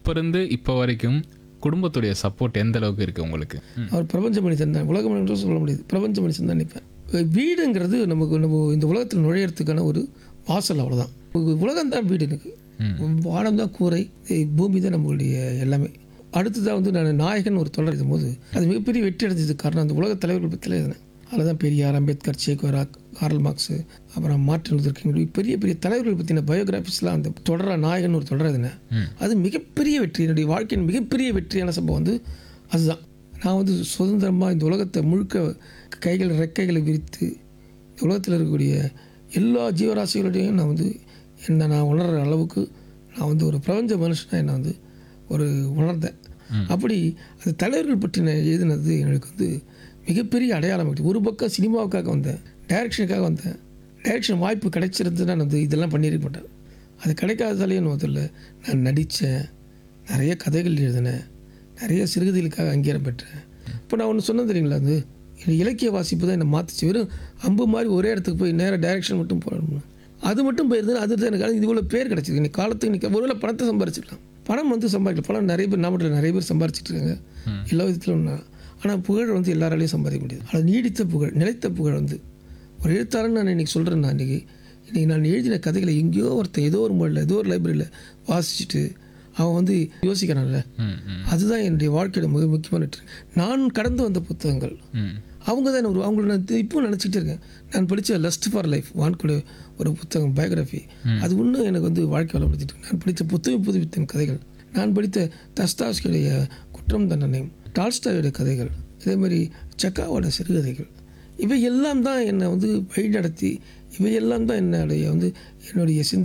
அப்ப இருந்து இப்போ வரைக்கும் குடும்பத்துடைய சப்போர்ட் எந்த அளவுக்கு இருக்கு உங்களுக்கு ம். அவர் பிரபஞ்ச மனிதன் தான் உலக மனிதன் சொல்ல முடியாது பிரபஞ்ச மனுஷன் தான் நினைப்பேன் வீடுங்கிறது நமக்கு நம்ம இந்த உலகத்தில் நுழையிறதுக்கான ஒரு வாசல் அவ்வளோதான் உலகம் தான் வீடு எனக்கு வானம் தான் கூரை இ- பூமி தான் நம்மளுடைய எல்லாமே அடுத்ததாக வந்து நான் நாயகன் ஒரு தொடர் எழுதும் போது அது மிகப்பெரிய வெற்றி அடைஞ்சதுக்கு காரணம் அந்த உலக தலைவர்கள் பற்றி எழுதினேன் அதில் தான் பெரியார் அம்பேத்கர் சேகோரா கார்ல் மார்க்ஸ் அப்புறம் மார்ட்டின் லூதர் கிங் இப்படி பெரிய பெரிய தலைவர்கள் பற்றின பயோகிராஃபிஸ்லாம் அந்த தொடரா நாயகன் ஒரு தொடர் எழுதினேன் அது மிகப்பெரிய வெற்றி என்னுடைய வாழ்க்கையின் மிகப்பெரிய வெற்றியான சம்பவம் வந்து அதுதான் நான் வந்து சுதந்திரமாக இந்த உலகத்தை முழுக்க கைகள் ரெக்கைகளை விரித்து இந்த உலகத்தில் இருக்கக்கூடிய எல்லா ஜீவராசிகளோடையும் நான் வந்து என்னை நான் உணர்கிற அளவுக்கு நான் வந்து ஒரு பிரபஞ்ச மனுஷனாக என்னை வந்து ஒரு உணர்ந்தேன் அப்படி அந்த தலைவர்கள் பற்றி நான் எழுதினது எனக்கு வந்து மிகப்பெரிய அடையாளம் ஆகிட்டு ஒரு பக்கம் சினிமாவுக்காக வந்தேன் டைரக்ஷனுக்காக வந்தேன் டைரக்ஷன் வாய்ப்பு கிடைச்சிருந்து நான் வந்து இதெல்லாம் பண்ணியிருக்க மாட்டேன் அது கிடைக்காததாலேயே முதல்ல நான் நடித்தேன் நிறைய கதைகள் எழுதினேன் நிறைய சிறுகதைகளுக்காக அங்கீகாரம் பெற்றேன் இப்போ நான் ஒன்று சொன்னேன் தெரியுங்களா அது எனக்கு இலக்கிய வாசிப்பு தான் என்னை மாற்றிச்சு வெறும் அம்பு மாதிரி ஒரே இடத்துக்கு போய் நேராக டைரக்ஷன் மட்டும் போடணும் அது மட்டும் போயிருந்தேன் அது தான் எனக்கு இது இவ்வளோ பேர் கிடச்சிருக்கு இன்னைக்கு காலத்துக்கு இன்னைக்கு ஒருவேளை பணத்தை சம்பாரிச்சிக்கலாம் பணம் வந்து சம்பாதிக்கலாம் பணம் நிறைய பேர் நாமட்டில் நிறைய பேர் சம்பாரிச்சிட்டு இருக்காங்க எல்லா விதத்திலும் ஆனால் புகழ் வந்து எல்லாராலையும் சம்பாதிக்க முடியாது அது நீடித்த புகழ் நிலைத்த புகழ் வந்து ஒரு எழுத்தாளன் நான் இன்னைக்கு சொல்கிறேன் நான் இன்னைக்கு இன்னைக்கு நான் எழுதின கதைகளை எங்கேயோ ஒருத்தன் ஏதோ ஒரு மொழியில் ஏதோ ஒரு லைப்ரரியில் வாசிச்சுட்டு அவன் வந்து யோசிக்கிறான்ல ம், ம், அதுதான் என்னுடைய வாழ்க்கையோட மிக முக்கியமான வெற்றி. நான் கடந்து வந்த புத்தகங்கள் ம். அவங்க தான் ஒரு அவங்கள நான் இப்போ நினச்சிக்கிட்டே இருக்கேன் நான் படித்த லஸ்ட் ஃபார் லைஃப் வான்குடைய ஒரு புத்தகம் பயோகிராஃபி அது இன்னும் எனக்கு வந்து வாழ்க்கை வளப்படுத்திட்டு இருக்கு. நான் படித்த புத்தகம் புதுப்பித்தன் கதைகள் நான் படித்த தஸ்தாஸ்களுடைய குற்றம் தண்டனை டால்ஸ்டாயோட கதைகள் இதே மாதிரி சக்காவோட சிறுகதைகள் இவை எல்லாம் தான் என்னை வந்து வழி நடத்தி இவை எல்லாம் தான் என்னுடைய வந்து என்னுடைய சிந்தனை